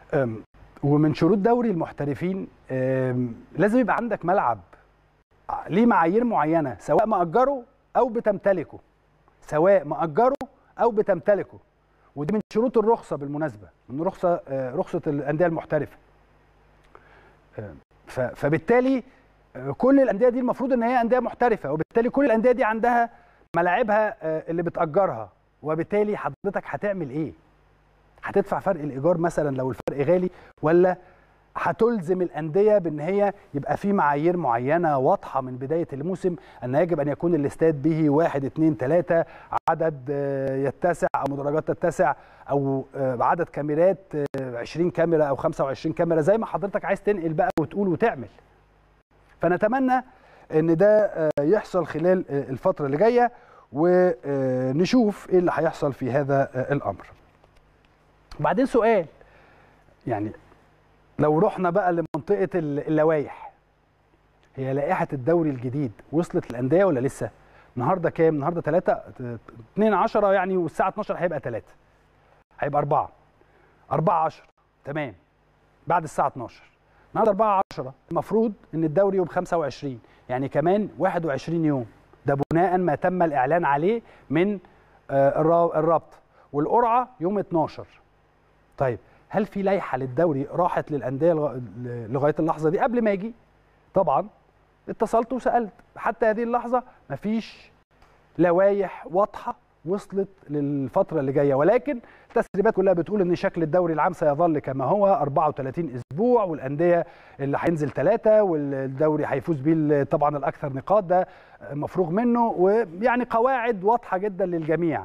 أم، ومن شروط دوري المحترفين أم، لازم يبقى عندك ملعب ع- ليه معايير معينه سواء مأجره او بتمتلكه سواء مأجره او بتمتلكه ودي من شروط الرخصه بالمناسبه من رخصه آه، رخصه الانديه المحترفه آه، ف- فبالتالي آه، كل الانديه دي المفروض ان هي انديه محترفه وبالتالي كل الانديه دي عندها ملاعبها آه، اللي بتأجرها وبالتالي حضرتك هتعمل ايه هتدفع فرق الايجار مثلا لو الفرق غالي ولا هتلزم الانديه بان هي يبقى في معايير معينه واضحه من بدايه الموسم ان يجب ان يكون الاستاد به واحد اثنين ثلاثه عدد آه، يتسع او مدرجات تتسع او آه، عدد كاميرات آه، 20 كاميرا او 25 كاميرا زي ما حضرتك عايز تنقل بقى وتقول وتعمل فنتمنى ان ده آه، يحصل خلال آه، الفتره اللي جايه ونشوف ايه اللي هيحصل في هذا آه، الامر وبعدين سؤال يعني لو رحنا بقى لمنطقه ال- اللوائح هي لائحه الدوري الجديد وصلت للانديه ولا لسه النهارده كام النهارده 3 2 10 يعني والساعه 12 هيبقى 3 هيبقى 4 4 10 تمام بعد الساعه 12 النهارده 4 10 المفروض ان الدوري يوم 25 يعني كمان 21 يوم ده بناء ما تم الاعلان عليه من آه، الرا- الرابطه والقرعه يوم 12 طيب هل في لائحه للدوري راحت للانديه لغ- لغايه اللحظه دي قبل ما يجي طبعا اتصلت وسالت حتى هذه اللحظه مفيش لوائح واضحه وصلت للفتره اللي جايه ولكن التسريبات كلها بتقول ان شكل الدوري العام سيظل كما هو 34 اسبوع والانديه اللي هينزل ثلاثه والدوري هيفوز بيه ال- طبعا الاكثر نقاط ده مفروغ منه ويعني قواعد واضحه جدا للجميع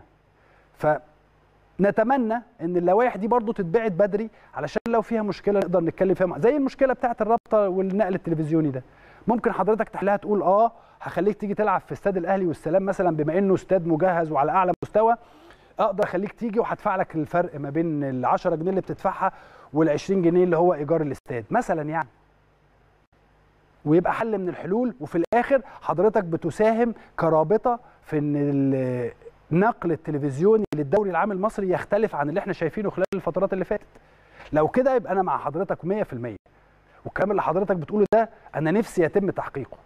فنتمنى ان اللوائح دي برضو تتبعت بدري علشان لو فيها مشكله نقدر نتكلم فيها مع- زي المشكله بتاعه الرابطه والنقل التلفزيوني ده ممكن حضرتك تحلها تقول اه هخليك تيجي تلعب في استاد الاهلي والسلام مثلا بما انه استاد مجهز وعلى اعلى مستوى اقدر اخليك تيجي وهدفع لك الفرق ما بين ال 10 جنيه اللي بتدفعها وال 20 جنيه اللي هو ايجار الاستاد مثلا يعني ويبقى حل من الحلول وفي الاخر حضرتك بتساهم كرابطه في ان ال- النقل التلفزيوني للدوري العام المصري يختلف عن اللي احنا شايفينه خلال الفترات اللي فاتت لو كده يبقى انا مع حضرتك 100% والكلام اللي حضرتك بتقوله ده انا نفسي يتم تحقيقه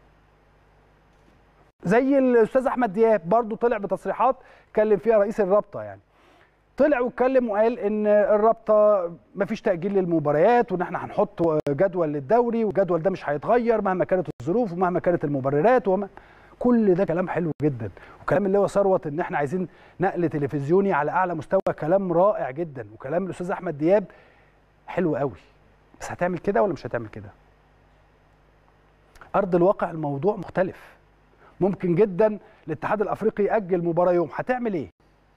زي الاستاذ احمد دياب برضو طلع بتصريحات اتكلم فيها رئيس الرابطه يعني طلع واتكلم وقال ان الرابطه مفيش تاجيل للمباريات وان احنا هنحط جدول للدوري والجدول ده مش هيتغير مهما كانت الظروف ومهما كانت المبررات وما كل ده كلام حلو جدا وكلام اللي هو ثروت ان احنا عايزين نقل تلفزيوني على اعلى مستوى كلام رائع جدا وكلام الاستاذ احمد دياب حلو قوي بس هتعمل كده ولا مش هتعمل كده ارض الواقع الموضوع مختلف ممكن جدا الاتحاد الافريقي ياجل مباراه يوم هتعمل ايه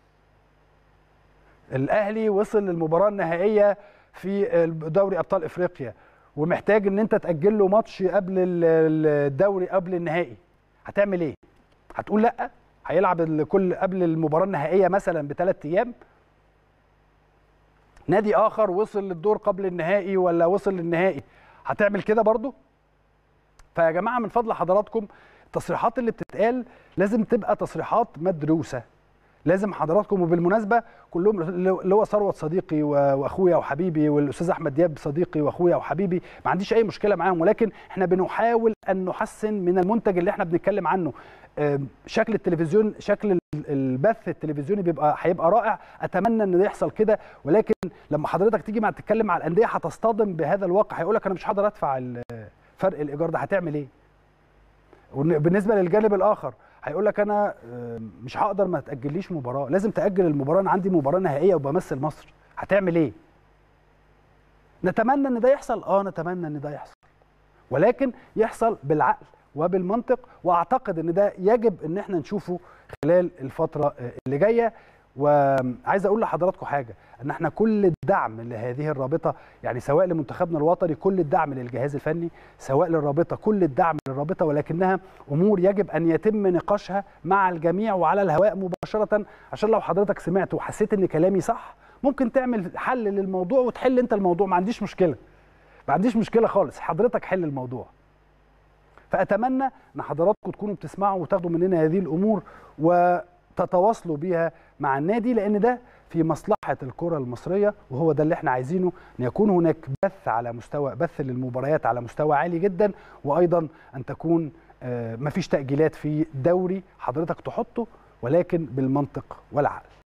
الاهلي وصل للمباراه النهائيه في دوري ابطال افريقيا ومحتاج ان انت تاجل له ماتش قبل ال- الدوري قبل النهائي هتعمل ايه هتقول لا هيلعب الكل قبل المباراه النهائيه مثلا بثلاث ايام نادي اخر وصل للدور قبل النهائي ولا وصل للنهائي هتعمل كده برضو فيا جماعه من فضل حضراتكم التصريحات اللي بتتقال لازم تبقى تصريحات مدروسه لازم حضراتكم وبالمناسبه كلهم اللي هو ثروت صديقي و- واخويا وحبيبي والاستاذ احمد دياب صديقي واخويا وحبيبي ما عنديش اي مشكله معاهم ولكن احنا بنحاول ان نحسن من المنتج اللي احنا بنتكلم عنه آم، شكل التلفزيون شكل ال- البث التلفزيوني بيبقى هيبقى رائع اتمنى ان ده يحصل كده ولكن لما حضرتك تيجي مع تتكلم مع الانديه هتصطدم بهذا الواقع هيقول لك انا مش هقدر ادفع ال- فرق الايجار ده هتعمل ايه وبالنسبه للجانب الاخر هيقول لك انا آه، مش هقدر ما تاجليش مباراه لازم تاجل المباراه انا عندي مباراه نهائيه وبمثل مصر هتعمل ايه نتمنى ان ده يحصل اه نتمنى ان ده يحصل ولكن يحصل بالعقل وبالمنطق واعتقد ان ده يجب ان احنا نشوفه خلال الفتره آه، اللي جايه وعايز اقول لحضراتكم حاجه ان احنا كل الدعم لهذه الرابطه يعني سواء لمنتخبنا الوطني كل الدعم للجهاز الفني سواء للرابطه كل الدعم للرابطه ولكنها امور يجب ان يتم نقاشها مع الجميع وعلى الهواء مباشره عشان لو حضرتك سمعت وحسيت ان كلامي صح ممكن تعمل حل للموضوع وتحل انت الموضوع ما عنديش مشكله ما عنديش مشكله خالص حضرتك حل الموضوع فاتمنى ان حضراتكم تكونوا بتسمعوا وتاخدوا مننا هذه الامور وتتواصلوا بيها مع النادي لان ده في مصلحه الكره المصريه وهو ده اللي احنا عايزينه ان يكون هناك بث على مستوى بث للمباريات على مستوى عالي جدا وايضا ان تكون مفيش تاجيلات في دوري حضرتك تحطه ولكن بالمنطق والعقل